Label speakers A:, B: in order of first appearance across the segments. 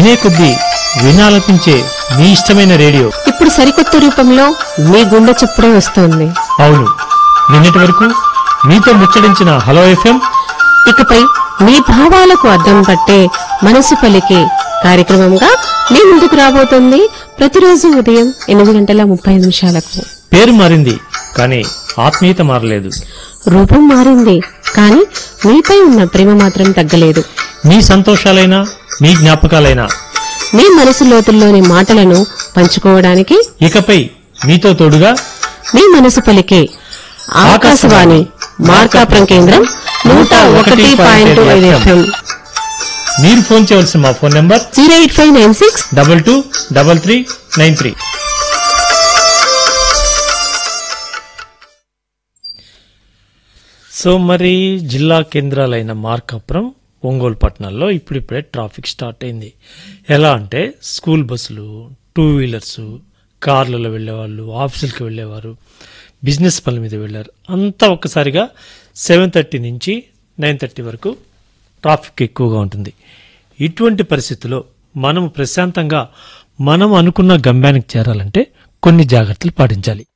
A: వినే కొద్దీ వినాలనిపించే మీ ఇష్టమైన రేడియో
B: ఇప్పుడు సరికొత్త రూపంలో మీ గుండె చప్పుడే వస్తోంది
A: అవును నిన్నటి వరకు మీతో ముచ్చడించిన హలో ఎఫ్ఎం
B: ఇకపై మీ భావాలకు అద్దం పట్టే మనసు పలికే కార్యక్రమంగా మీ ముందుకు రాబోతోంది ప్రతిరోజు ఉదయం ఎనిమిది గంటల ముప్పై నిమిషాలకు
A: పేరు మారింది కానీ ఆత్మీయత మారలేదు
B: రూపం మారింది కానీ మీపై ఉన్న ప్రేమ మాత్రం తగ్గలేదు
A: మీ సంతోషాలైనా మీ జ్ఞాపకాలైనా
B: మీ మనసు లోతుల్లోని మాటలను పంచుకోవడానికి
A: ఇకపై మీతో తోడుగా
B: మీ మనసు పలికే ఆకాశవాణి మార్కాపురం కేంద్రం నూట ఒకటి పాయింట్ ఐదు ఎఫ్ఎం
A: మీరు ఫోన్ చేయవలసిన మా phone number
B: zero eight five nine six
A: double two double three nine three so మరి జిల్లా కేంద్రాలైన మార్కాపురం ఒంగోలు పట్టణాల్లో ఇప్పుడిప్పుడే ట్రాఫిక్ స్టార్ట్ అయింది ఎలా అంటే స్కూల్ బస్సులు టూ వీలర్స్ కార్లలో వెళ్ళేవాళ్ళు ఆఫీసులకు వెళ్ళేవారు బిజినెస్ పనుల మీద వెళ్ళారు అంతా ఒక్కసారిగా సెవెన్ థర్టీ నుంచి నైన్ థర్టీ వరకు ట్రాఫిక్ ఎక్కువగా ఉంటుంది ఇటువంటి పరిస్థితుల్లో మనం ప్రశాంతంగా మనం అనుకున్న గమ్యానికి చేరాలంటే కొన్ని జాగ్రత్తలు పాటించాలి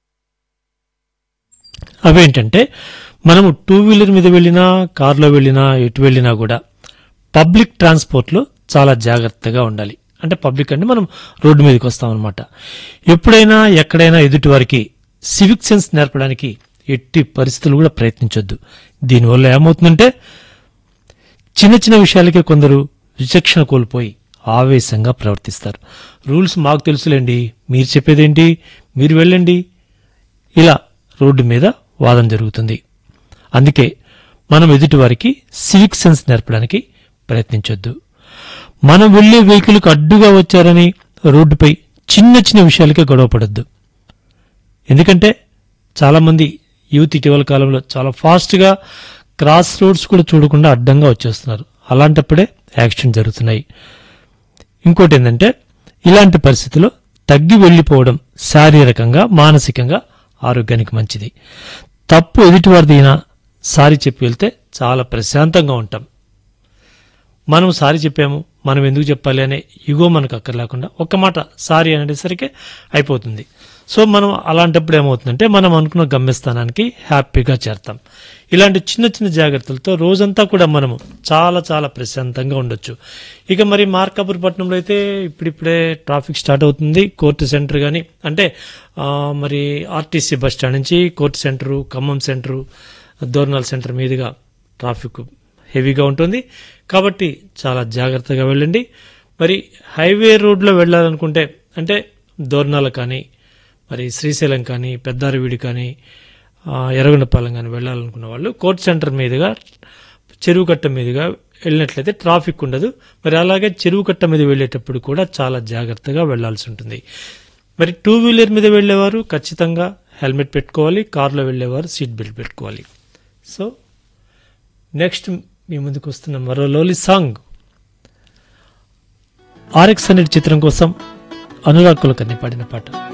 A: అవేంటంటే మనము టూ వీలర్ మీద వెళ్ళినా కార్లో వెళ్ళినా ఎటు వెళ్ళినా కూడా పబ్లిక్ ట్రాన్స్పోర్ట్లో చాలా జాగ్రత్తగా ఉండాలి అంటే పబ్లిక్ అంటే మనం రోడ్డు మీదకి వస్తామన్నమాట ఎప్పుడైనా ఎక్కడైనా ఎదుటి వారికి సివిక్ సెన్స్ నేర్పడానికి ఎట్టి పరిస్థితులు కూడా ప్రయత్నించొద్దు దీనివల్ల ఏమవుతుందంటే చిన్న చిన్న విషయాలకే కొందరు విచక్షణ కోల్పోయి ఆవేశంగా ప్రవర్తిస్తారు రూల్స్ మాకు తెలుసులేండి మీరు చెప్పేదేంటి మీరు వెళ్ళండి ఇలా రోడ్డు మీద వాదన జరుగుతుంది అందుకే మనం ఎదుటివారికి సివిక్ సెన్స్ నేర్పడానికి ప్రయత్నించొద్దు మనం వెళ్లే వెహికల్కు అడ్డుగా వచ్చారని రోడ్డుపై చిన్న చిన్న విషయాలకే గొడవపడొద్దు ఎందుకంటే చాలామంది యూత్ ఇటీవల కాలంలో చాలా ఫాస్ట్గా క్రాస్ రోడ్స్ కూడా చూడకుండా అడ్డంగా వచ్చేస్తున్నారు అలాంటప్పుడే యాక్సిడెంట్ జరుగుతున్నాయి ఇంకోటి ఏంటంటే ఇలాంటి పరిస్థితుల్లో తగ్గి వెళ్ళిపోవడం శారీరకంగా మానసికంగా ఆరోగ్యానికి మంచిది తప్పు ఎదుటివారిదైనా సారీ చెప్పి వెళ్తే చాలా ప్రశాంతంగా ఉంటాం మనం సారీ చెప్పాము మనం ఎందుకు చెప్పాలి అనే ఇగో మనకు అక్కర్లేకుండా ఒక్క మాట సారీ అనేసరికి అయిపోతుంది సో మనం అలాంటప్పుడు ఏమవుతుందంటే మనం అనుకున్న గమ్యస్థానానికి హ్యాపీగా చేరతాం ఇలాంటి చిన్న చిన్న జాగ్రత్తలతో రోజంతా కూడా మనము చాలా చాలా ప్రశాంతంగా ఉండొచ్చు ఇక మరి మార్కాపూర్ పట్టణంలో అయితే ఇప్పుడిప్పుడే ట్రాఫిక్ స్టార్ట్ అవుతుంది కోర్టు సెంటర్ కానీ అంటే ఆ, మరి ఆర్టీసీ బస్ స్టాండ్ నుంచి court centre Khammam centre Dornal centre మీదుగా ట్రాఫిక్ హెవీగా ఉంటుంది కాబట్టి చాలా జాగ్రత్తగా వెళ్ళండి మరి హైవే రోడ్లో వెళ్ళాలనుకుంటే అంటే దోర్నాల కానీ మరి శ్రీశైలం కానీ పెద్దారవీడి కానీ ఆ, ఎర్రగొండపాలెం కానీ వెళ్ళాలనుకున్న వాళ్ళు కోర్ట్ సెంటర్ మీదుగా చెరువు కట్ట మీదుగా వెళ్ళినట్లయితే ట్రాఫిక్ ఉండదు మరి అలాగే చెరువు కట్ట మీద వెళ్ళేటప్పుడు కూడా చాలా జాగ్రత్తగా వెళ్ళాల్సి ఉంటుంది మరి టూ వీలర్ మీద వెళ్ళేవారు ఖచ్చితంగా హెల్మెట్ పెట్టుకోవాలి కార్లో వెళ్ళేవారు సీట్ బెల్ట్ పెట్టుకోవాలి సో నెక్స్ట్ మీ ముందుకు వస్తున్న మరో లోలి సాంగ్ ఆర్ఎక్స్ హండ్రెడ్ చిత్రం కోసం అనురాగ్ కులకర్ణి పాడిన పాట